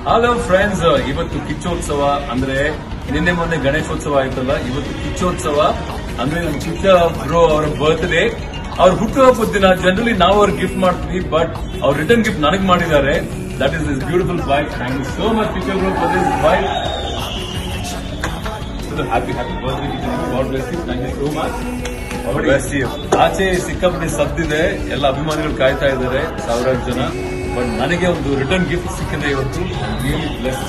Hello friends ಇವತ್ತು ಕಿಚ್ಚೋತ್ಸವ ಅಂದ್ರೆ ನಿನ್ನೆ ಮೊನ್ನೆ ಗಣೇಶೋತ್ಸವ ಆಯ್ತಲ್ಲ ಇವತ್ತು ಕಿಚ್ಚೋತ್ಸವ ಅಂದ್ರೆ ನಮ್ ಕಿಚ್ಚ ಬ್ರೋ ಅವರ ಬರ್ತ್ಡೇ ಅವ್ರ ಹುಟ್ಟುಹಬ್ಬದ ದಿನ ಜನರಲಿ ನಾವು ಅವ್ರಿಗೆ ಗಿಫ್ಟ್ ಮಾಡ್ತೀವಿ ಬಟ್ ಅವ್ರ ರಿಟರ್ನ್ ಗಿಫ್ಟ್ ನನಗೆ ಮಾಡಿದ್ದಾರೆ that is this beautiful bike thank you so much Kiccha bro for this bike happy happy birthday god bless you thank you so much Bless you. ಆಚೆ ಸಿಕ್ಕಾಪಟ್ಟೆ ಸದ್ದಿದೆ ಎಲ್ಲ ಅಭಿಮಾನಿಗಳು ಕಾಯ್ತಾ ಇದ್ದಾರೆ ಸಾವಿರಾರು ಜನ ಬಟ್ ನನಗೆ ಒಂದು ರಿಟರ್ನ್ ಗಿಫ್ಟ್ ಸಿಕ್ಕಿದೆ ಇವತ್ತು really bless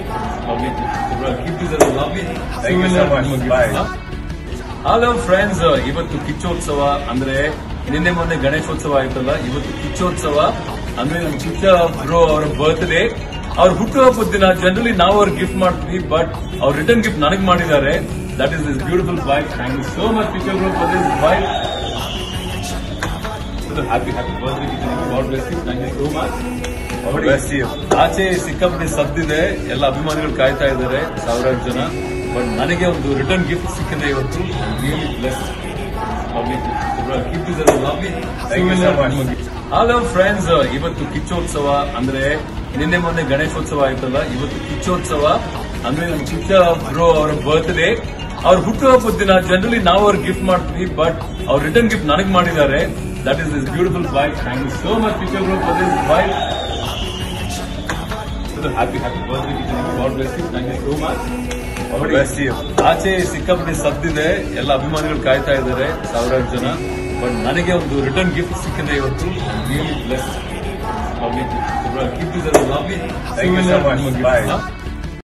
Thank you so much. Bye. Hello friends ಇವತ್ತು ಕಿಚ್ಚೋತ್ಸವ ಅಂದ್ರೆ ನಿನ್ನೆ ಮೊನ್ನೆ ಗಣೇಶೋತ್ಸವ ಆಯ್ತಲ್ಲ ಇವತ್ತು ಕಿಚ್ಚೋತ್ಸವ ಅಂದ್ರೆ ನಮ್ ಕಿಚ್ಚ ಬ್ರೋ ಅವರ ಬರ್ತ್ಡೇ ಅವ್ರ ಹುಟ್ಟುಹಬ್ಬದ ದಿನ ಜನರಲಿ ನಾವು ಅವ್ರಿಗೆ ಗಿಫ್ಟ್ ಮಾಡ್ತೀವಿ ಬಟ್ ಅವ್ರ ರಿಟರ್ನ್ ಗಿಫ್ಟ್ ನನಗೆ ಮಾಡಿದ್ದಾರೆ that is this beautiful bike thank you so much Kiccha bro for this bike happy happy birthday god bless you thank you so much Bless you. ಆಚೆ ಸಿಕ್ಕಾಪಟ್ಟೆ ಸದ್ದಿದೆ ಎಲ್ಲ ಅಭಿಮಾನಿಗಳು ಕಾಯ್ತಾ ಇದ್ದಾರೆ ಸಾವಿರಾರು ಜನ ಬಟ್ ನನಗೆ ಒಂದು ರಿಟರ್ನ್ ಗಿಫ್ಟ್ ಸಿಕ್ಕಿದೆ ಇವತ್ತು really bless Thank you so much. Hello friends ಇವತ್ತು ಕಿಚ್ಚೋತ್ಸವ ಅಂದ್ರೆ ನಿನ್ನೆ ಮೊನ್ನೆ ಗಣೇಶೋತ್ಸವ ಆಯ್ತಲ್ಲ ಇವತ್ತು ಕಿಚ್ಚೋತ್ಸವ ಅಂದ್ರೆ ನಮ್ ಕಿಚ್ಚ ಬ್ರೋ ಅವರ ಬರ್ತ್ಡೇ ಅವ್ರ ಹುಟ್ಟುಹಬ್ಬದ ದಿನ ಜನರಲಿ ನಾವು ಅವ್ರಿಗೆ ಗಿಫ್ಟ್ ಮಾಡ್ತೀವಿ ಬಟ್ ಅವ್ರ ರಿಟರ್ನ್ ಗಿಫ್ಟ್ ನನಗೆ ಮಾಡಿದ್ದಾರೆ that is this beautiful bike thank you so much Kiccha bro for this bike happy happy birthday god bless you thank you so much Bless you. ಆಚೆ ಸಿಕ್ಕಾಪಟ್ಟೆ ಸದ್ದಿದೆ ಎಲ್ಲ ಅಭಿಮಾನಿಗಳು ಕಾಯ್ತಾ ಇದ್ದಾರೆ ಸಾವಿರಾರು ಜನ ಬಟ್ ನನಗೆ ಒಂದು ರಿಟರ್ನ್ ಗಿಫ್ಟ್ ಸಿಕ್ಕಿದೆ ಇವತ್ತು really bless Thank you so much. Bye.